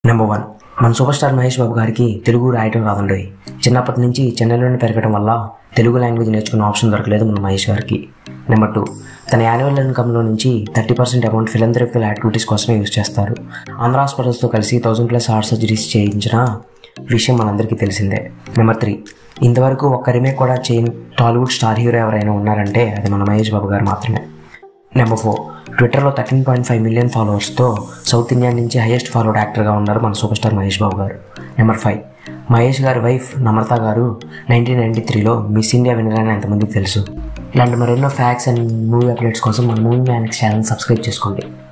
number one మన super star Mahesh Babu గారికి తెలుగు రాయటం రాదండి చిన్నప్పటి నుంచి చెన్నైలోనే పెరగడం వల్ల తెలుగు లాంగ్వేజ్ నేర్చుకునే ఆప్షన్ దొరకలేదు మన మహేష్ గారికి నెంబర్ టూ తన యాన్యువల్ ఇన్కమ్లో నుంచి thirty percent amount philanthropical activities కోసమే యూజ్ చేస్తారు ఆంధ్ర హాస్పిటల్స్తో కలిసి థౌసండ్ ప్లస్ హార్ట్ సర్జరీస్ చేయించిన విషయం మనందరికీ తెలిసిందే నెంబర్ త్రీ ఇంతవరకు ఒక్క రీమేక్ కూడా చేయని టాలీవుడ్ స్టార్ హీరో ఎవరైనా ఉన్నారంటే అది మన మహేష్ బాబు గారు మాత్రమే నెంబర్ ఫోర్ ట్విట్టర్లో థర్టీన్ పాయింట్ ఫైవ్ మిలియన్ ఫాలోవర్స్తో సౌత్ ఇండియా నుంచి హైయెస్ట్ ఫాలోడ్ యాక్టర్గా ఉన్నారు మన సూపర్ స్టార్ మహేష్ బాబు గారు నెంబర్ ఫైవ్ మహేష్ గారి wife Namrata garu nineteen ninety త్రీలో మిస్ ఇండియా విన్నర్ అని ఎంతమందికి తెలుసు ఇలాంటి మరెన్నో ఫ్యాక్ట్స్ అండ్ మూవీ అప్డేట్స్ కోసం మన మూవీ మ్యానిక్స్ ఛానల్ సబ్స్క్రైబ్ చేసుకోండి